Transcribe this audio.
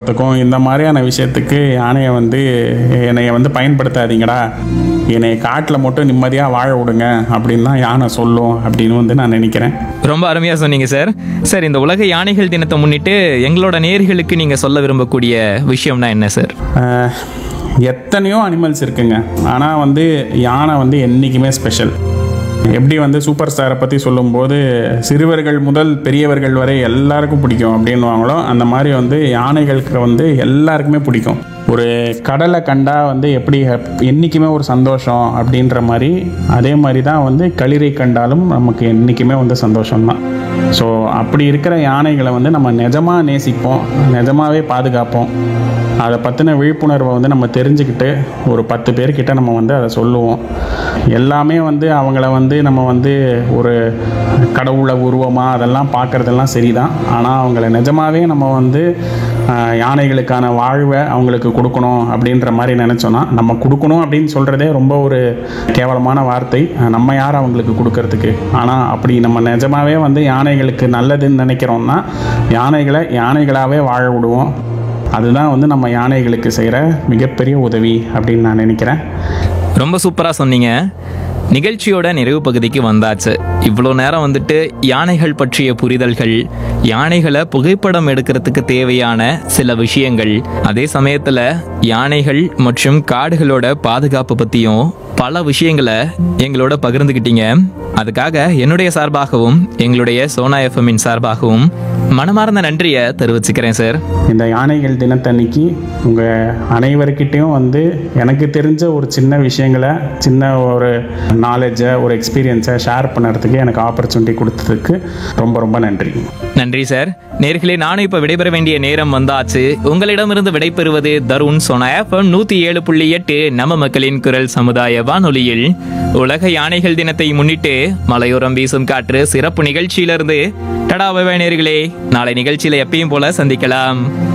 போகிறதுக்கும் இந்த மாதிரியான விஷயத்துக்கு யானையை வந்து என்னைய வந்து பயன்படுத்தாதீங்கடா என்னை காட்டில் மட்டும் நிம்மதியாக வாழ விடுங்க அப்படின்னு தான் யானை சொல்லும் அப்படின்னு வந்து நான் நினைக்கிறேன் ரொம்ப அருமையா சொன்னீங்க சார் சார் இந்த உலக யானைகள் தினத்தை முன்னிட்டு எங்களோட நேர்களுக்கு நீங்க சொல்ல விரும்பக்கூடிய விஷயம்னா என்ன சார் ஆஹ், எத்தனையோ அனிமல்ஸ் இருக்குங்க ஆனால் வந்து யானை வந்து என்றைக்குமே ஸ்பெஷல் எப்படி வந்து சூப்பர் ஸ்டாரை பற்றி சொல்லும்போது சிறுவர்கள் முதல் பெரியவர்கள் வரை எல்லாருக்கும் பிடிக்கும் அப்படின்வாங்களோ அந்த மாதிரி வந்து யானைகளுக்கு வந்து எல்லாருக்குமே பிடிக்கும் ஒரு கடலை கண்டா வந்து எப்படி ஹப்- என்றைக்குமே ஒரு சந்தோஷம் அப்படின்ற மாதிரி அதே மாதிரி தான் வந்து களிரை கண்டாலும் நமக்கு என்றைக்குமே வந்து சந்தோஷம்தான் ஸோ அப்படி இருக்கிற யானைகளை வந்து நம்ம நிஜமாக நேசிப்போம் நிஜமாவே பாதுகாப்போம் அதை பற்றின விழிப்புணர்வை வந்து நம்ம தெரிஞ்சுக்கிட்டு ஒரு பத்து பேர்கிட்ட நம்ம வந்து அதை சொல்லுவோம் எல்லாமே வந்து அவங்கள வந்து நம்ம வந்து ஒரு கடவுளை உருவமாக அதெல்லாம் பார்க்குறதெல்லாம் சரிதான் ஆனால் அவங்கள நிஜமாவே நம்ம வந்து ஆஹ், யானைகளுக்கான வாழ்வை அவங்களுக்கு கொடுக்கணும் அப்படின்ற மாதிரி நினச்சோன்னா நம்ம கொடுக்கணும் அப்படின்னு சொல்கிறதே ரொம்ப ஒரு கேவலமான வார்த்தை ஆஹ், நம்ம யார் அவங்களுக்கு கொடுக்கறதுக்கு ஆனால் அப்படி நம்ம நிஜமாவே வந்து யானைகளுக்கு நல்லதுன்னு நினைக்கிறோம்னா யானைகளை யானைகளாகவே வாழ விடுவோம் அதுதான் வந்து நம்ம யானைகளுக்கு செய்கிற மிகப்பெரிய உதவி அப்படின்னு நான் நினைக்கிறேன் ரொம்ப சூப்பரா சொன்னீங்க நிகழ்ச்சியோட நிறைவு பகுதிக்கு வந்தாச்சு இவ்வளோ நேரம் வந்துட்டு யானைகள் பற்றிய புரிதல்கள் யானைகளை புகைப்படம் எடுக்கிறதுக்கு தேவையான சில விஷயங்கள் அதே சமயத்துல யானைகள் மற்றும் காடுகளோட பாதுகாப்பு பத்தியும் பல விஷயங்களை எங்களோட பகிர்ந்துக்கிட்டீங்க அதுக்காக என்னுடைய சார்பாகவும் எங்களுடைய சோனா எஃப்எம்மின் சார்பாகவும் மனமார்ந்த நன்றியை தெரிவிச்சுக்கிறேன் சார் இந்த யானைகள் தினத்தன்னைக்கு உங்கள் அனைவருக்கிட்டேயும் வந்து எனக்கு தெரிஞ்ச ஒரு சின்ன விஷயங்களை சின்ன ஒரு நாலேஜை ஒரு எக்ஸ்பீரியன்ஸை ஷேர் பண்ணுறதுக்கு எனக்கு ஆப்பர்ச்சுனிட்டி கொடுத்ததுக்கு ரொம்ப ரொம்ப நன்றி நன்றி சார் நேர்களே நானும் இப்ப விடைபெற வேண்டிய நேரம் வந்தாச்சு உங்களிடமிருந்து விடைபெறுவது தருண் சோனா எஃப்எம் நூத்தி ஏழு புள்ளி எட்டு நம்ம மக்களின் குரல் சமுதாய வானொலியில் உலக யானைகள் தினத்தை முன்னிட்டு மலையோரம் வீசும் காற்று சிறப்பு நிகழ்ச்சியிலிருந்து டடா பை பை நேயர்களே நாளை நிகழ்ச்சியில எப்பயும் போல சந்திக்கலாம்